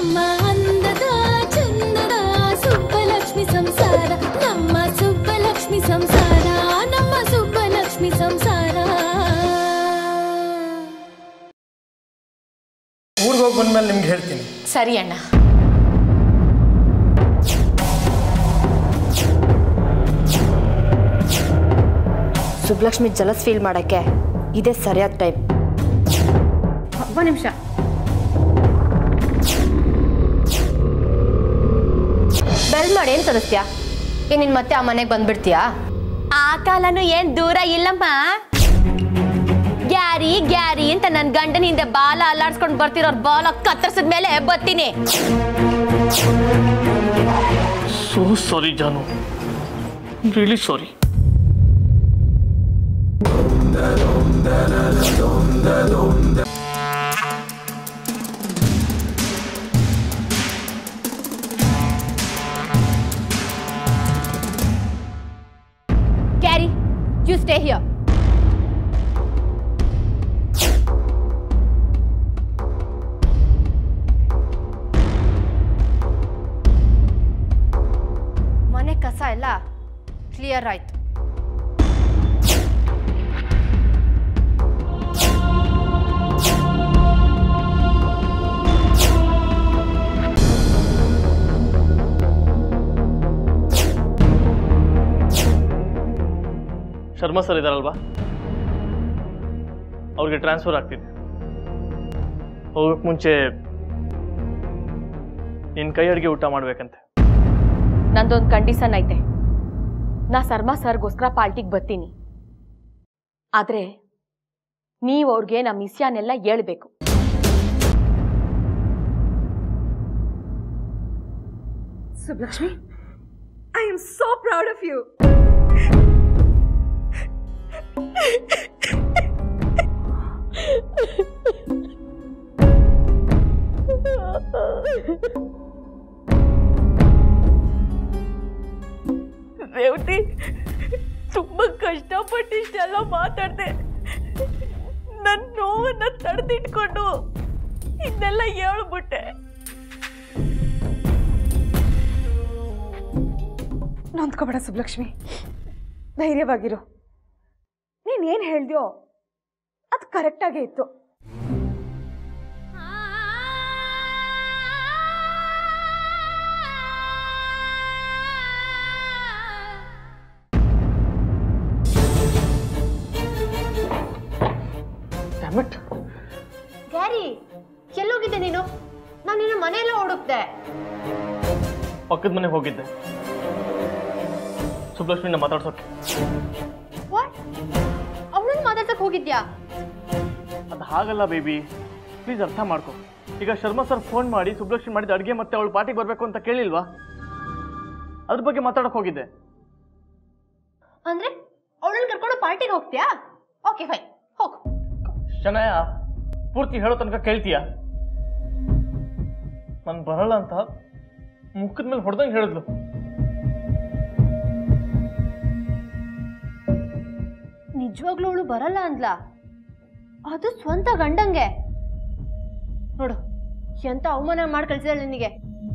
ನಮ್ಮ ಅಂದದ ಚಂದದ ಸುಬ್ಬಲಕ್ಷ್ಮಿ ಸಂಸಾರ ನಮ್ಮ ಸುಬ್ಬಲಕ್ಷ್ಮಿ ಸಂಸಾರ ನಮ್ಮ ಸುಬ್ಬಲಕ್ಷ್ಮಿ ಸಂಸಾರ ಊರಿಗೆ ಹೋಗಿ ಬಂದ್ಮೇಲೆ ನಿಮ್ಗೆ ಹೇಳ್ತೀನಿ ಸರಿ ಅಣ್ಣ ಸುಬ್ಲಕ್ಷ್ಮಿ ಜಲಸ್ ಫೀಲ್ ಮಾಡೋಕ್ಕೆ ಇದೇ ಸರಿಯಾದ ಟೈಮ್ ಒಂದು ನಿಮಿಷ ಬೆಲ್ ಮಾಡಿ ಏನು ತರಿಸ್ತೀಯಾ ಏ ನಿನ್ ಮತ್ತೆ ಆ ಮನೆಗೆ ಬಂದ್ಬಿಡ್ತೀಯಾ ಆ ಕಾಲನು ಏನ್ ದೂರ ಇಲ್ಲಮ್ಮ ಗ್ಯಾರಿ ಗ್ಯಾರಿ ಅಂತ ನನ್ನ ಗಂಡನ ಹಿಂದೆ ಬಾಲ ಅಲ್ಲಾಡ್ಸ್ಕೊಂಡು ಬರ್ತಿರೋರ್ ಬಾಲ ಕತ್ತರಿಸಿದ ಮೇಲೆ ಬತ್ತೀನಿ ಸೋ ಸಾರಿ ಜಾನು really sorry carry you stay here ಮನೆ ಕಸ ಎಲ್ಲ ಕ್ಲಿಯರ್ ಆಯ್ತು ಶರ್ಮಾ ಸರ್ ಇದಾರಲ್ವಾ ಅವ್ರಿಗೆ ಟ್ರಾನ್ಸ್ಫರ್ ಆಗ್ತಿದೆ ಹೋಗಕ್ಕೆ ಮುಂಚೆ ನಿನ್ನ ಕೈ ಅಡುಗೆ ಊಟ ಮಾಡ್ಬೇಕಂತೆ ನಂದೊಂದು ಕಂಡೀಷನ್ ಐತೆ ನಾ ಸರ್ಮಾ ಸರ್ಗೋಸ್ಕರ ಪಾರ್ಟಿಗೆ ಬರ್ತೀನಿ ಆದ್ರೆ ನೀವು ಅವ್ರಿಗೆ ನಮ್ಮ ವಿಷಯನೆಲ್ಲ ಹೇಳ್ಬೇಕು Subhlakshmi, I am so proud of you. Revathi ತುಂಬಾ ಕಷ್ಟಪಟ್ಟು ಇಷ್ಟೆಲ್ಲ ಮಾತಾಡ್ದೆ ನನ್ನ ನೋವನ್ನ ತಡೆದಿಟ್ಕೊಂಡು ಇದನ್ನೆಲ್ಲ ಹೇಳ್ಬಿಟ್ಟೆ ನೊಂದ್ಕೋಬೇಡ ಸುಬ್ಲಕ್ಷ್ಮಿ ಧೈರ್ಯವಾಗಿರು ನೀನ್ ಏನ್ ಹೇಳ್ದ್ಯೋ ಅದು ಕರೆಕ್ಟಾಗೇ ಇತ್ತು ಡ್ಯಾಮಿಟ್ ಕ್ಯಾರಿ ಎಲ್ಲೋಗಿದ್ದೆ ನೀನು ನಾನು ನಿನ್ನ ಮನೆಯಲ್ಲ ಹುಡುಕ್ದೆ ಪಕ್ಕದ ಮನೆಗೆ ಹೋಗಿದ್ದೆ ಸುಬ್ಲಕ್ಷ್ಮಿನ ಮಾತಾಡ್ಸೋಕೆ ವಾಟ್ ಅವಳನ್ನ ಮಾತಾಡ್ಸಕ್ ಹೋಗಿದ್ಯಾ ಅದು ಹಾಗಲ್ಲ ಬೇಬಿ ಪ್ಲೀಸ್ ಅರ್ಥ ಮಾಡ್ಕೊ ಈಗ ಶರ್ಮಾ ಸರ್ ಫೋನ್ ಮಾಡಿ ಸುಬ್ಲಕ್ಷ್ಮಿ ಮಾಡಿದ ಅಡುಗೆ ಮತ್ತೆ ಅವಳು ಪಾರ್ಟಿಗೆ ಬರಬೇಕು ಅಂತ ಕೇಳಿಲ್ವಾ ಅದ್ರ ಬಗ್ಗೆ ಮಾತಾಡಕ್ ಹೋಗಿದ್ದೆ ಅಂದ್ರೆ ಅವಳನ್ನ ಕರ್ಕೊಂಡು ಪಾರ್ಟಿಗೆ ಹೋಗ್ತೀಯಾ ಓಕೆ ಫೈನ್ ಹೋಗು ಶನಯ ಪೂರ್ತಿ ಹೇಳೋ ತನಕ ಕೇಳ್ತೀಯ ನಾನು ಬರಲ್ಲ ಅಂತ ಮುಖದ ಮೇಲೆ ಹೊಡೆದಂಗೆ ಹೇಳಿದ್ಲು ನಿಜವಾಗ್ಲೂ ಅವಳು ಬರಲ್ಲ ಅಂದ್ಲ ಅದು ಸ್ವಂತ ಗಂಡಂಗೆ ನೋಡು ಎಂತ ಅವಮಾನ ಮಾಡಿ ಕಳ್ಸಿದಾಳೆ ನಿನಗೆ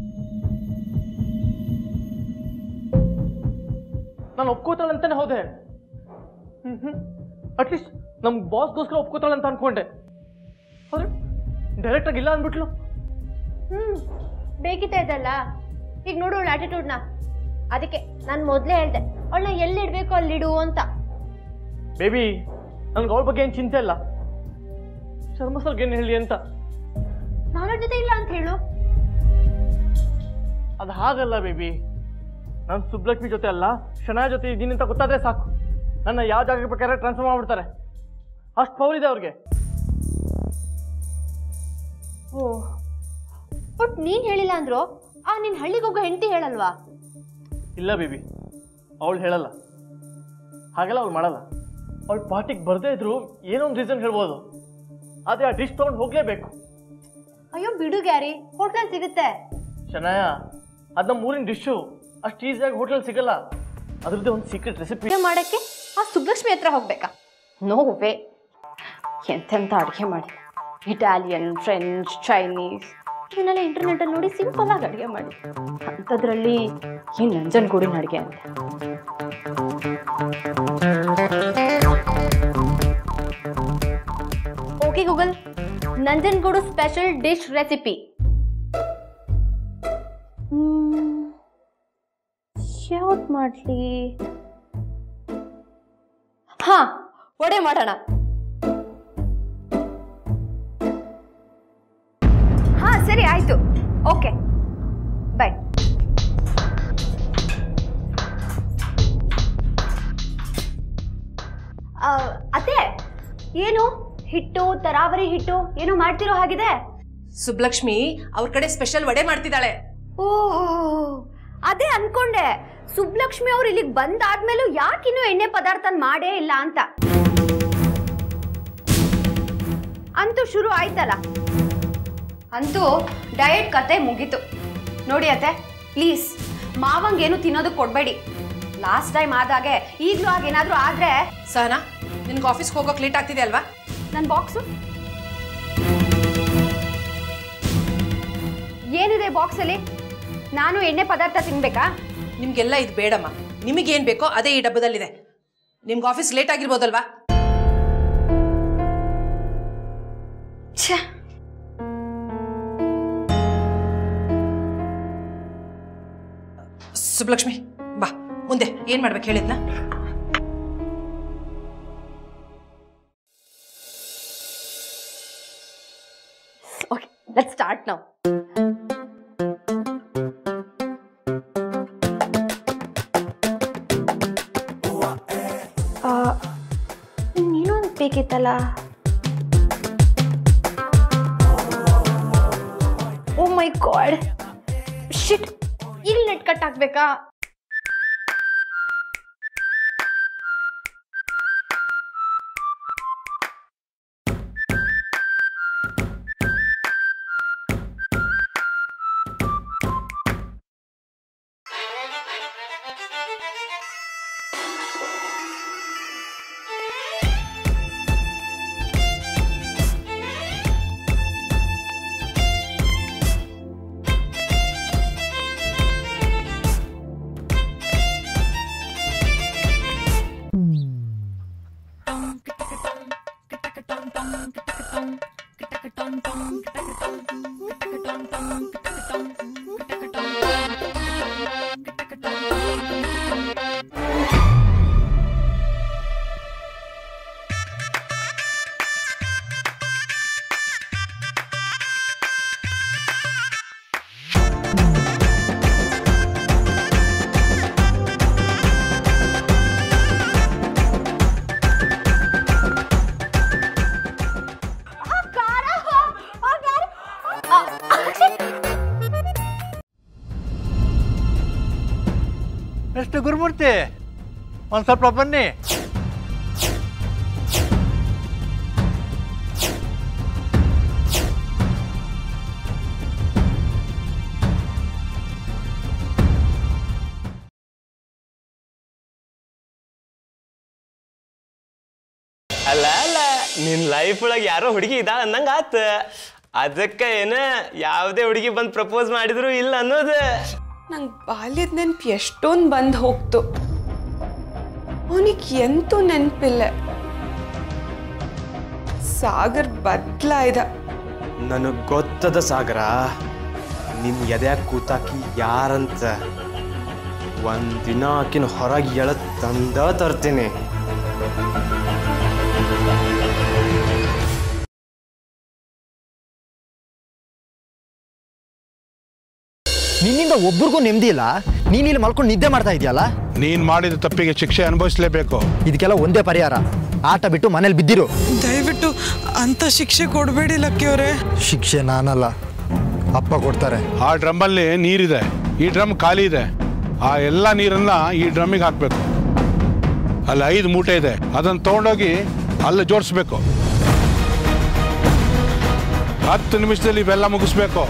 ನಾನು ಒಪ್ಕೋತಾಳೆ ಅಂತಾನೆ ಹೋದೆ ಅಟ್ಲೀಸ್ಟ್ ನಮ್ಮ ಬಾಸ್ಗೋಸ್ಕರ ಒಪ್ಕೋತಾಳೆ ಅಂತ ಅನ್ಕೊಂಡೆ ಆದ್ರೆ ಡೈರೆಕ್ಟ್ ಆಗಿ ಇಲ್ಲ ಅಂದ್ಬಿಟ್ಲು ಹ್ಮ್ ಬೇಕಿತ್ತ ಇದಲ್ಲ ಈಗ ನೋಡು ಅವಳ ಆಟಿಟ್ಯೂಡ್ನ ಅದಕ್ಕೆ ನಾನು ಮೊದಲೇ ಹೇಳ್ದೆ ಅವಳನ್ನ ಎಲ್ಲಿಡ್ಬೇಕು ಅಲ್ಲಿಡು ಅಂತ ಬೇಬಿ ನನ್ಗೆ ಅವಳ ಬಗ್ಗೆ ಏನು ಚಿಂತೆ ಇಲ್ಲ ಶರ್ಮಾ ಸರ್ಗೆ ಏನು ಹೇಳಿ ಅಂತ ನಾನು ಅವ್ಳ ಜೊತೆ ಇಲ್ಲ ಅಂತ ಹೇಳು ಅದು ಹಾಗಲ್ಲ ಬೇಬಿ ನಾನು ಸುಬ್ಲಕ್ಷ್ಮಿ ಜೊತೆ ಅಲ್ಲ ಶನಾ ಜೊತೆ ಇದ್ದೀನಿ ಅಂತ ಗೊತ್ತಾದ್ರೆ ಸಾಕು ನನ್ನ ಯಾವ ಜಾಗಕ್ಕೆ ಬೇಕಾದ್ರೆ ಟ್ರಾನ್ಸ್ಫರ್ ಮಾಡ್ಬಿಡ್ತಾರೆ ಅಷ್ಟು ಪವರ್ ಇದೆ ಅವ್ರಿಗೆ ಓ ಬಟ್ ನೀನ್ ಹೇಳಿಲ್ಲ ಅಂದ್ರು ಆ ನಿನ್ ಹಳ್ಳಿಗೆ ಹೋಗೋ ಹೆಂಡತಿ ಹೇಳಲ್ವಾ ಇಲ್ಲ ಬೇಬಿ ಅವಳು ಹೇಳಲ್ಲ ಹಾಗೆಲ್ಲ ಅವಳು ಮಾಡಲ್ಲ ಅವಳು ಪಾರ್ಟಿಗೆ ಬರದೇ ಇದ್ರು ಏನೋ ಒಂದು ರೀಸನ್ ಹೇಳ್ಬೋದು ಆದರೆ ಆ ಡಿಶ್ ತೊಗೊಂಡು ಹೋಗಲೇಬೇಕು ಅಯ್ಯೋ ಬಿಡು ಗ್ಯಾರಿ ಹೋಟ್ಲಲ್ಲಿ ಸಿಗುತ್ತೆ ಶನಾಯ ಅದು ನಮ್ಮ ಊರಿನ ಡಿಶ್ಶು ಅಷ್ಟು ಈಸಿಯಾಗಿ ಹೋಟೆಲ್ ಸಿಗಲ್ಲ ಅದ್ರದ್ದೇ ಒಂದು ಸೀಕ್ರೆಟ್ ರೆಸಿಪಿ ಅಡುಗೆ ಮಾಡಕ್ಕೆ ಆ ಸುಬ್ಲಕ್ಷ್ಮಿ ಹತ್ರ ಹೋಗ್ಬೇಕಾ ನೋ ವೇ ಎಂತೆಂಥ ಅಡುಗೆ ಮಾಡಿ ಇಟಾಲಿಯನ್ ಫ್ರೆಂಚ್ ಚೈನೀಸ್ ಇದನ್ನೆಲ್ಲ ಇಂಟರ್ನೆಟಲ್ಲಿ ನೋಡಿ ಸಿಂಪಲ್ ಆಗಿ ಅಡುಗೆ ಮಾಡಿ ಅಂಥದ್ರಲ್ಲಿ ಈ ನಂಜನಗೂಡಿನ ಅಡುಗೆ ಅಂತ okay Google Nanjangud special dish recipe ಯಾವ್ದು ಮಾಡಲಿ ಹಾ ವಡೆ ಮಾಡೋಣ ಹಾ ಸರಿ ಆಯ್ತು ಓಕೆ ಬಾಯ್ ಅತ್ತೆ ಏನು ಹಿಟ್ಟು ತರಾವರಿ ಹಿಟ್ಟು ಏನು ಮಾಡ್ತಿರೋ ಹಾಗಿದೆ ಸುಬ್ಲಕ್ಷ್ಮಿ ಅವ್ರ ಕಡೆ ಸ್ಪೆಷಲ್ ವಡೆ ಮಾಡ್ತಿದ್ದಾಳೆ ಓಹೋ ಅದೇ ಅನ್ಕೊಂಡೆ ಸುಬ್ಲಕ್ಷ್ಮಿ ಅವ್ರು ಇಲ್ಲಿಗೆ ಬಂದಾದ್ಮೇಲೂ ಯಾಕಿನ್ನೂ ಎಣ್ಣೆ ಪದಾರ್ಥನ ಮಾಡೇ ಇಲ್ಲ ಅಂತ ಅಂತೂ ಶುರು ಆಯ್ತಲ್ಲ ಅಂತೂ ಡಯಟ್ ಕತೆ ಮುಗೀತು ನೋಡಿ ಅತ್ತೆ ಪ್ಲೀಸ್ ಮಾವಂಗೇನು ತಿನ್ನೋದಕ್ಕೆ ಕೊಡಬೇಡಿ ಲಾಸ್ಟ್ ಟೈಮ್ ಆದಾಗೆ ಈಗಲೂ ಆಗೇನಾದ್ರೂ ಆದ್ರೆ ಸಹನಾ ನಿನ್ಗೆ ಆಫೀಸ್ಗೆ ಹೋಗೋಕೆ ಲೇಟ್ ಆಗ್ತಿದೆ ಅಲ್ವಾ ನನ್ನ ಬಾಕ್ಸು ಏನಿದೆ ಬಾಕ್ಸಲ್ಲಿ ನಾನು ಎಣ್ಣೆ ಪದಾರ್ಥ ತಿನ್ಬೇಕಾ ನಿಮ್ಗೆಲ್ಲ ಇದು ಬೇಡಮ್ಮ ನಿಮಗೇನ್ ಬೇಕೋ ಅದೇ ಈ ಡಬ್ಬದಲ್ಲಿದೆ ನಿಮ್ಗೆ ಆಫೀಸ್ ಲೇಟ್ ಆಗಿರ್ಬೋದಲ್ವಾ ಛೇ ಸುಬ್ಲಕ್ಷ್ಮಿ ಬಾ ಮುಂದೆ ಏನ್ ಮಾಡ್ಬೇಕು ಹೇಳಿದ್ನ Okay, let's start now. ನೀನೊಂದು ಬೇಕಿತ್ತಲ್ಲ ಓ ಮೈ ಗಾಡ್ ಶಿಟ್ ಇಲ್ಲಿ ನೆಟ್ ಕಟ್ ಹಾಕ್ಬೇಕಾ ಎಷ್ಟು ಗುರುಮೂರ್ತಿ ಒಂದು ಸ್ವಲ್ಪ ಬನ್ನಿ ಅಲ್ಲ ಅಲ್ಲ ನಿನ್ ಲೈಫ್ ಒಳಗೆ ಯಾರೋ ಹುಡುಗಿ ಇದಾಳ ಅನ್ನಂಗ ಆತ ಅದಕ್ಕೆ ಏನ ಯಾವುದೇ ಹುಡುಗಿ ಬಂದು ಪ್ರಪೋಸ್ ಮಾಡಿದ್ರು ಇಲ್ಲ ಅನ್ನೋದು ನಂಗೆ ಬಾಲ್ಯದ ನೆನಪು ಎಷ್ಟೊಂದು ಬಂದು ಹೋಗ್ತು ಅವನಿಗೆ ಎಂತೂ ನೆನಪಿಲ್ಲ ಸಾಗರ್ ಬದ್ಲಾಯ್ದ ನನಗೆ ಗೊತ್ತದ ಸಾಗರ ನಿನ್ ಎದ್ಯಾಗ ಕೂತಾಕಿ ಯಾರಂತ ಒಂದಿನ ಆಕಿನ ಹೊರಗೆ ಎಳ ತಂದ ತರ್ತೀನಿ ನಿನ್ನಿಂದ ಒಬ್ರಿಗೂ ನೆಮ್ಮದಿ ಇಲ್ಲ ನೀನ್ ಇಲ್ಲಿ ಮಲ್ಕೊಂಡು ನಿದ್ದೆ ಮಾಡ್ತಾ ಇದೆಯಲ್ಲ ನೀನ್ ಮಾಡಿದ ತಪ್ಪಿಗೆ ಶಿಕ್ಷೆ ಅನುಭವಿಸ್ಲೇಬೇಕು ಇದಕ್ಕೆಲ್ಲ ಒಂದೇ ಪರಿಹಾರ ಆಟ ಬಿಟ್ಟು ಮನೇಲಿ ಬಿದ್ದಿರು ದಯವಿಟ್ಟು ಅಂತ ಶಿಕ್ಷೆ ಕೊಡಬೇಡಿ ಲಕ್ಕಿಯವರೇ ಶಿಕ್ಷೆ ನಾನಲ್ಲ ಅಪ್ಪ ಕೊಡ್ತಾರೆ ಆ ಡ್ರಮ್ಮಲ್ಲಿ ನೀರಿದೆ ಈ ಡ್ರಮ್ ಖಾಲಿ ಇದೆ ಆ ಎಲ್ಲ ನೀರನ್ನ ಈ ಡ್ರಮ್ಮಿಗೆ ಹಾಕ್ಬೇಕು ಅಲ್ಲಿ ಐದು ಮೂಟೆ ಇದೆ ಅದನ್ನ ತಗೊಂಡೋಗಿ ಅಲ್ಲಿ ಜೋಡಿಸ್ಬೇಕು ಹತ್ತು ನಿಮಿಷದಲ್ಲಿ ಇವೆಲ್ಲ ಮುಗಿಸ್ಬೇಕು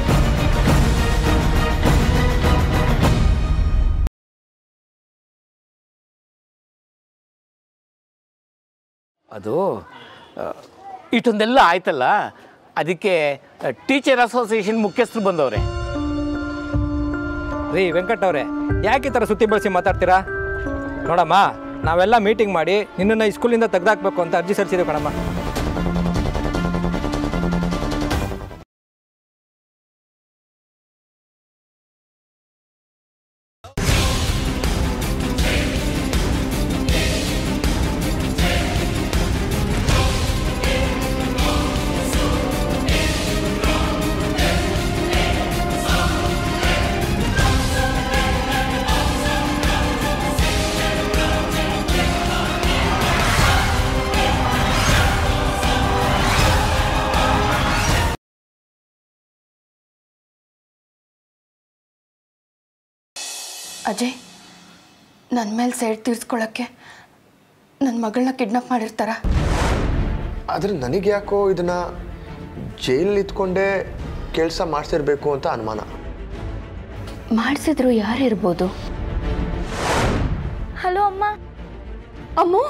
ಅದು ಆ, ಇಷ್ಟೊಂದೆಲ್ಲ ಆಯ್ತಲ್ಲ ಅದಕ್ಕೆ ಟೀಚರ್ ಅಸೋಸಿಯೇಷನ್ ಮುಖ್ಯಸ್ಥರು ಬಂದವ್ರೆ ರೀ ವೆಂಕಟ್ ಅವರೇ ಯಾಕೆ ಈ ಥರ ಸುತ್ತಿ ಬಳಸಿ ಮಾತಾಡ್ತೀರಾ ನೋಡಮ್ಮ ನಾವೆಲ್ಲ ಮೀಟಿಂಗ್ ಮಾಡಿ ನಿನ್ನನ್ನು ಈ ಸ್ಕೂಲಿಂದ ತೆಗೆದಾಕ್ಬೇಕು ಅಂತ ಅರ್ಜಿ ಸಲ್ಲಿಸಿದೆ ಕಣಮ್ಮ ಅಜಯ್ ನನ್ನ ಮೇಲೆ ಸೇಡ್ ತೀರ್ಸ್ಕೊಳ್ಳೋಕ್ಕೆ ನನ್ನ ಮಗಳನ್ನ ಕಿಡ್ನಾಪ್ ಮಾಡಿರ್ತಾರ ಆದರೆ ನನಗೆ ಯಾಕೋ ಇದನ್ನ ಜೈಲಲ್ಲಿ ಇತ್ಕೊಂಡೇ ಕೆಲಸ ಮಾಡಿಸಿರ್ಬೇಕು ಅಂತ ಅನುಮಾನ ಮಾಡಿಸಿದ್ರು ಯಾರಿರ್ಬೋದು ಹಲೋ ಅಮ್ಮ ಅಮ್ಮು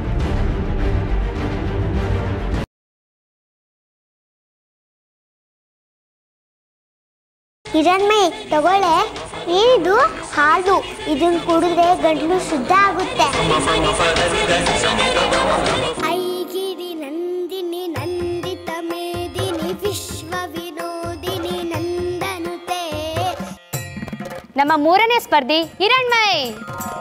ಹಿರಣ್ಮಯ್ ತಗೊಳ್ಳೆ ಏನಿದು ಹಾಲು ಇದನ್ನ ಕುಡಿದ್ರೆ ಗಂಟ್ಲು ಶುದ್ಧ ಆಗುತ್ತೆ ಐಗಿರಿ ನಂದಿನಿ ನಂದಿತ ಮೇದಿನಿ ವಿಶ್ವ ವಿನೋದಿನಿ ನಂದನುತೆ ನಮ್ಮ ಮೂರನೇ ಸ್ಪರ್ಧಿ ಹಿರಣ್ಮಯ್